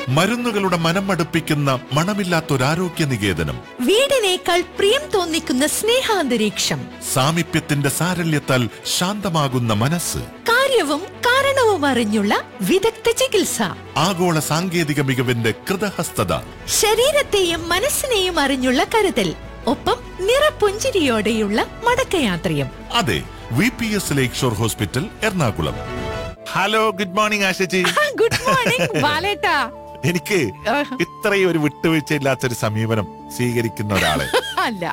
മരുന്നുകളുടെ മനം മടുപ്പിക്കുന്ന മണമില്ലാത്തൊരാരോഗ്യ നികേതനം വീടിനേക്കാൾ പ്രിയം തോന്നിക്കുന്ന സ്നേഹാന്തരീക്ഷം സാമീപ്യത്തിന്റെ സാരല്യത്താൽ ശാന്തമാകുന്ന മനസ്സ് കാര്യവും കാരണവും അറിഞ്ഞുള്ള വിദഗ്ധ ചികിത്സ ആഗോള സാങ്കേതിക മികവിന്റെ കൃതഹസ്തത ശരീരത്തെയും മനസ്സിനെയും അറിഞ്ഞുള്ള കരുതൽ ഒപ്പം നിറപുഞ്ചിരിയോടെയുള്ള മടക്കയാത്രയും അതെ V P S Lakeshore hospital Ernakulam hello good morning Asha ji good morning ബാലേട്ടാ എനിക്ക് ഇത്രയും ഒരു വിട്ടുവീഴ്ചയില്ലാത്തൊരു സമീപനം സ്വീകരിക്കുന്ന ഒരാളെ അല്ല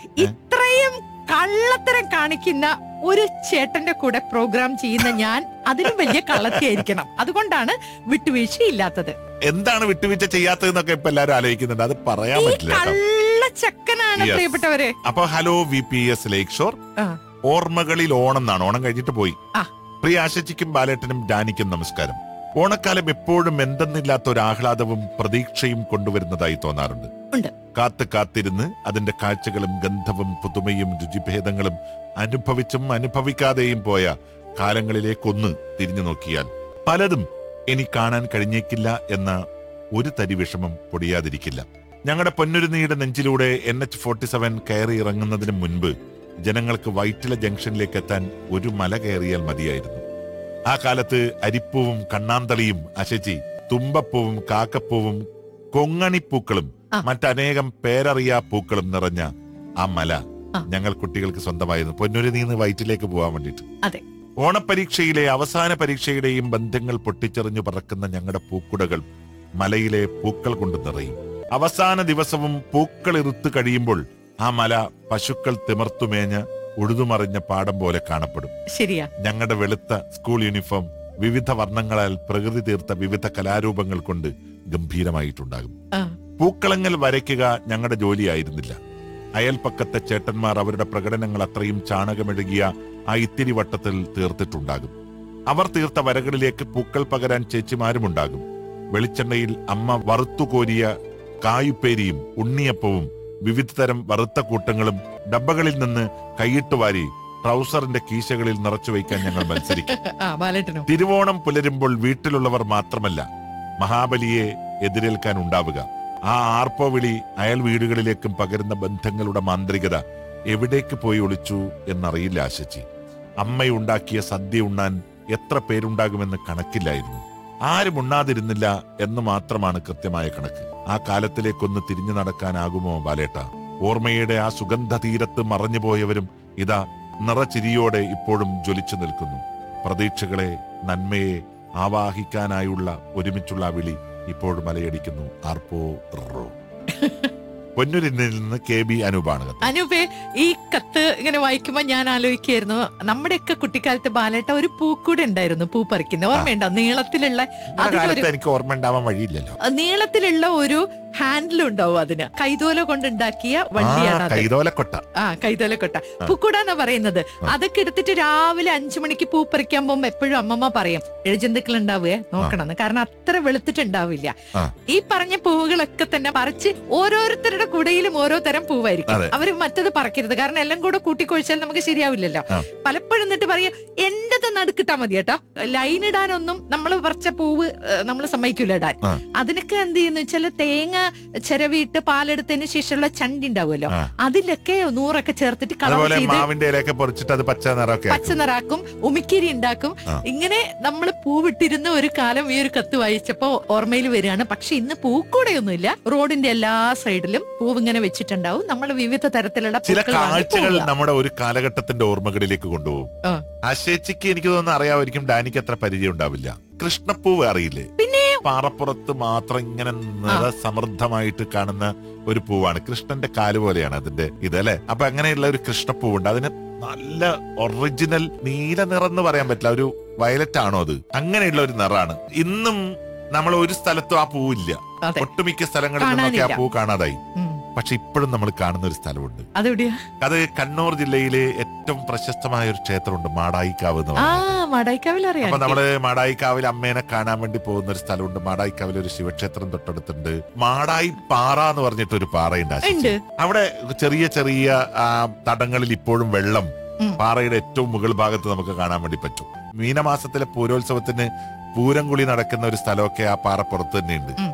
ഇത്രയും കള്ളത്തരം കാണിക്കുന്ന ഒരു ചേട്ടന്റെ കൂടെ പ്രോഗ്രാം ചെയ്യുന്ന ഞാൻ അതിനും വലിയ കള്ളത്തിയായിരിക്കണം അതുകൊണ്ടാണ് വിട്ടുവീഴ്ചയില്ലാത്തത് എന്താണ് വിട്ടുവീഴ്ച ചെയ്യാത്തതെന്നൊക്കെ ഇപ്പൊ എല്ലാവരും ആലോചിക്കുന്നുണ്ട് അത് പറയാൻ ഈ പറ്റില്ല കേട്ടോ. കള്ളച്ചക്കനാണ് Yes. പ്രിയപ്പെട്ടവരെ അപ്പൊ hello V P S lakeshore ആ. ഓർമ്മകളിൽ ഓണം എന്നാണ് ഓണം കഴിഞ്ഞിട്ട് പോയി ആ. പ്രിയ ആശച്ചിക്കും ബാലേട്ടനും ഡാനിക്കും നമസ്കാരം ഓണക്കാലം എപ്പോഴും എന്തെന്നില്ലാത്ത ഒരു ആഹ്ലാദവും പ്രതീക്ഷയും കൊണ്ടുവരുന്നതായി തോന്നാറുണ്ട് ഉണ്ട്. കാത്ത് കാത്തിരുന്ന് അതിന്റെ കാഴ്ചകളും ഗന്ധവും പുതുമയും രുചിഭേദങ്ങളും അനുഭവിച്ചും അനുഭവിക്കാതെയും പോയ കാലങ്ങളിലേക്കൊന്ന് തിരിഞ്ഞു നോക്കിയാൽ പലതും ഇനി കാണാൻ കഴിഞ്ഞേക്കില്ല എന്ന ഒരു തരി വിഷമം പൊടിയാതിരിക്കില്ല ഞങ്ങളുടെ പൊന്നുരുന്നിയുടെ നെഞ്ചിലൂടെ എൻ എച്ച് ഫോർട്ടി സെവൻ കയറി ഇറങ്ങുന്നതിന് മുൻപ് ജനങ്ങൾക്ക് വൈറ്റില ജംഗ്ഷനിലേക്ക് എത്താൻ ഒരു മല കയറിയാൽ മതിയായിരുന്നു ആ കാലത്ത് അരിപ്പൂവും കണ്ണാന്തളിയും അശചി തുമ്പപ്പൂവും കാക്കപ്പൂവും കൊങ്ങണിപ്പൂക്കളും ആ. മറ്റനേകം പേരറിയാ പൂക്കളും നിറഞ്ഞ ആ മല ആ. ഞങ്ങൾ കുട്ടികൾക്ക് സ്വന്തമായിരുന്നു പൊന്നുരുന്നിന്ന് വൈറ്റിലേക്ക് പോകാൻ വേണ്ടിയിട്ട് അതെ. ഓണപരീക്ഷയിലെ അവസാന പരീക്ഷയുടെയും ബന്ധങ്ങൾ പൊട്ടിച്ചെറിഞ്ഞു പറക്കുന്ന ഞങ്ങളുടെ പൂക്കുടകൾ മലയിലെ പൂക്കൾ കൊണ്ട് നിറയും അവസാന ദിവസവും പൂക്കൾ ഇറുത്തു കഴിയുമ്പോൾ ആ മല പശുക്കൾ തിമർത്തുമേഞ്ഞ് ഉഴുതുമറിഞ്ഞ പാടം പോലെ കാണപ്പെടും ശരിയാ ഞങ്ങളുടെ വെളുത്ത സ്കൂൾ യൂണിഫോം വിവിധ വർണ്ണങ്ങളാൽ പ്രകൃതി തീർത്ത വിവിധ കലാരൂപങ്ങൾ കൊണ്ട് ഗംഭീരമായിട്ടുണ്ടാകും ആ. പൂക്കളങ്ങൾ വരയ്ക്കുക ഞങ്ങളുടെ ജോലിയായിരുന്നില്ല അയൽപ്പക്കത്തെ ചേട്ടന്മാർ അവരുടെ പ്രകടനങ്ങൾ അത്രയും ചാണകമെഴുകിയ ആ ഇത്തിരി വട്ടത്തിൽ തീർത്തിട്ടുണ്ടാകും അവർ തീർത്ത വരകളിലേക്ക് പൂക്കൾ പകരാൻ ചേച്ചിമാരുമുണ്ടാകും വെളിച്ചെണ്ണയിൽ അമ്മ വറുത്തുകോരിയ കായുപ്പേരിയും ഉണ്ണിയപ്പവും വിവിധ തരം വറുത്ത കൂട്ടങ്ങളും ഡബ്ബകളിൽ നിന്ന് കൈയിട്ട് വാരി ട്രൗസറിന്റെ കീശകളിൽ നിറച്ചു വയ്ക്കാൻ ഞങ്ങൾ മത്സരിക്കും ആ ബാലേട്ടനോ തിരുവോണം പുലരുമ്പോൾ വീട്ടിലുള്ളവർ മാത്രമല്ല മഹാബലിയെ എതിരേൽക്കാൻ ഉണ്ടാവുക ആ ആർപ്പോ വിളി അയൽ വീടുകളിലേക്കും പകരുന്ന ബന്ധങ്ങളുടെ മാന്ത്രികത എവിടേക്ക് പോയി ഒളിച്ചു എന്നറിയില്ല ആശച്ചി അമ്മയുണ്ടാക്കിയ സദ്യ ഉണ്ണാൻ എത്ര പേരുണ്ടാകുമെന്ന് കണക്കില്ലായിരുന്നു ആരും ഉണ്ണാതിരുന്നില്ല എന്ന് മാത്രമാണ് കൃത്യമായ കണക്ക് ആ കാലത്തിലേക്കൊന്ന് തിരിഞ്ഞു നടക്കാനാകുമോ ബാലേട്ട ഓർമ്മയുടെ ആ സുഗന്ധ തീരത്ത് മറഞ്ഞുപോയവരും ഇതാ നിറച്ചിരിയോടെ ഇപ്പോഴും ജ്വലിച്ചു നിൽക്കുന്നു പ്രതീക്ഷകളെ നന്മയെ ആവാഹിക്കാനായുള്ള ഒരുമിച്ചുള്ള ആ വിളി ഇപ്പോഴും അലയടിക്കുന്നു ആർപ്പോ റോ. പൊന്നുരിന്നിൽ നിന്ന് കെ ബി അനൂപാണ് കത്ത്. അനൂപേ ഈ കത്ത് ഇങ്ങനെ വായിക്കുമ്പോ ഞാൻ ആലോചിക്കായിരുന്നു നമ്മുടെയൊക്കെ കുട്ടിക്കാലത്ത് ബാലേട്ട ഒരു പൂക്കൂടെ ഉണ്ടായിരുന്നു പൂ പറിക്കുന്ന ഓർമ്മയുണ്ടോ നീളത്തിലുള്ള നമ്മുടെ അതിലൊരു കാലത്ത് എനിക്ക് ഓർമ്മ ഉണ്ടാവാൻ വഴിയില്ലല്ലോ നീളത്തിലുള്ള ഒരു ഹാൻഡിൽ ഉണ്ടാവും അതിന് കൈതോല കൊണ്ടുണ്ടാക്കിയ ആ വണ്ടിയാണ് അത് കൈതോലക്കൊട്ട ആ കൈതോലക്കൊട്ട പൂക്കൂടാന്നാ പറയുന്നത് അതൊക്കെ എടുത്തിട്ട് രാവിലെ അഞ്ചു മണിക്ക് പൂ പറിക്കാൻ പോകുമ്പോ എപ്പോഴും അമ്മമ്മ പറയും എഴുജന്തുക്കൾ ഉണ്ടാവുകയെ നോക്കണമെന്ന് കാരണം അത്ര വെളുത്തിട്ടുണ്ടാവില്ല ആ. ഈ പറഞ്ഞ പൂവുകളൊക്കെ തന്നെ പറിച്ച് ഓരോരുത്തരുടെ കുടയിലും ഓരോ തരം പൂവായിരിക്കും അതെ. അവര് മറ്റത് പറിക്കരുത് കാരണം എല്ലാം കൂടെ കൂട്ടിക്കൊഴിച്ചാൽ നമുക്ക് ശരിയാവില്ലല്ലോ ആ. പലപ്പോഴും എന്നിട്ട് പറയാ എന്റത് നടുക്കിട്ടാ മതി കേട്ടോ ലൈൻ ഇടാനൊന്നും നമ്മൾ പറിച്ച പൂവ് നമ്മൾ സമ്മതിക്കൂല ഇടാൻ ആ. അതിനൊക്കെ എന്ത് ചെയ്യുന്നു വെച്ചാൽ തേങ്ങ ചിരവിയിട്ട് പാലെടുത്തതിന് ശേഷമുള്ള ചണ്ടി ഉണ്ടാവുമല്ലോ ആ. അതിലൊക്കെ നൂറൊക്കെ ചേർത്തിട്ട് കളർ അതുപോലെ ചെയ്ത് മാവിന്റെ ഇലയൊക്കെ പൊറിച്ചിട്ട് അത് പച്ച നിറമൊക്കെ പച്ച നിറാക്കും ഉമിക്കിരി ഉണ്ടാക്കും ആ. ഇങ്ങനെ നമ്മൾ പൂവിട്ടിരുന്ന ഒരു കാലം ഈ ഒരു കത്ത് വായിച്ചപ്പോ ഓർമ്മയിൽ വരികയാണ് പക്ഷെ ഇന്ന് പൂക്കൂടെയൊന്നുമില്ല റോഡിന്റെ എല്ലാ സൈഡിലും പൂവ് ഇങ്ങനെ വെച്ചിട്ടുണ്ടാവും നമ്മൾ വിവിധ തരത്തിലുള്ള ചില പൂക്കൾ വാങ്ങി കാഴ്ചകൾ പോവുക. നമ്മുടെ ഒരു കാലഘട്ടത്തിന്റെ ഓർമ്മകളിലേക്ക് കൊണ്ടുപോകും ആ. അശേച്ചിക്ക് എനിക്ക് തോന്നുന്നു അറിയാമായിരിക്കും ഡാനിക്ക് അത്ര പരിചയം ഉണ്ടാവില്ല കൃഷ്ണപ്പൂവ് അറിയില്ലേ പിന്നെ പാറപ്പുറത്ത് മാത്രം ഇങ്ങനെ നിറസമൃദ്ധമായിട്ട് കാണുന്ന ഒരു പൂവാണ് കൃഷ്ണന്റെ കാല് പോലെയാണ് അതിന്റെ ഇത് അല്ലെ അപ്പൊ അങ്ങനെയുള്ള ഒരു കൃഷ്ണപ്പൂവുണ്ട് അതിന് നല്ല ഒറിജിനൽ നീല നിറം എന്ന് പറയാൻ പറ്റില്ല ഒരു വയലറ്റ് ആണോ അത് അങ്ങനെയുള്ള ഒരു നിറാണ് ഇന്നും നമ്മൾ ഒരു സ്ഥലത്തും ആ പൂവില്ല അതെ ഒട്ടുമിക്ക സ്ഥലങ്ങളിൽ നിന്നൊക്കെ ആ കാണാനില്ല. പൂ കാണാതായി ഉം. പക്ഷെ ഇപ്പോഴും നമ്മൾ കാണുന്ന ഒരു സ്ഥലമുണ്ട് അതെവിടെയാ അത് കണ്ണൂർ ജില്ലയിലെ ഏറ്റവും പ്രശസ്തമായ ഒരു ക്ഷേത്രമുണ്ട് മാടായിക്കാവ് എന്ന് ആ പറയുന്നത് മടായിക്കാവിൽ അറിയാം അപ്പൊ നമ്മള് മാടായിക്കാവിൽ അമ്മേനെ കാണാൻ വേണ്ടി പോകുന്ന ഒരു സ്ഥലമുണ്ട് മാടായിക്കാവിൽ ഒരു ശിവക്ഷേത്രം തൊട്ടടുത്തുണ്ട് മാടായി പാറ എന്ന് പറഞ്ഞിട്ട് ഒരു പാറയുണ്ട് ആശിച്ച്. ഉണ്ട് അവിടെ ചെറിയ ചെറിയ ആ, തടങ്ങളിൽ ഇപ്പോഴും വെള്ളം ഉം. പാറയുടെ ഏറ്റവും മുകൾ ഭാഗത്ത് നമുക്ക് കാണാൻ വേണ്ടി പറ്റും മീനമാസത്തിലെ പൂരോത്സവത്തിന് പൂരംകുളി നടക്കുന്ന ഒരു സ്ഥലമൊക്കെ ആ പാറപ്പുറത്ത് തന്നെയുണ്ട് ഉം.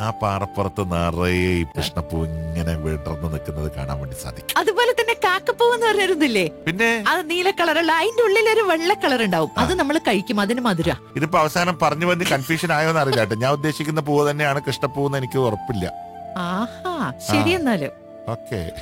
ആ പാറപ്പുറത്ത് നിറയെ ഈ കൃഷ്ണപ്പൂ ഇങ്ങനെ വിടർന്ന് നിൽക്കുന്നത് കാണാൻ വേണ്ടി സാധിക്കും അതുപോലെ തന്നെ കാക്കപ്പൂ എന്ന് പറഞ്ഞിരുന്നില്ലേ പിന്നെ അത് നീല കളറുള്ള അതിന്റെ ഉള്ളിൽ ഒരു വെള്ള കളർ ഉണ്ടാവും അത് നമ്മൾ കഴിക്കും അതിന് മധുര ഇതിപ്പോ അവസാനം പറഞ്ഞു വന്ന് കൺഫ്യൂഷൻ ആയോന്ന് അറിയില്ല കേട്ടോ ഞാൻ ഉദ്ദേശിക്കുന്ന പൂവ് തന്നെയാണ് കൃഷ്ണപ്പൂ എന്ന് എനിക്ക് ഉറപ്പില്ല ആഹാ ശരി എന്നാലും ഓക്കെ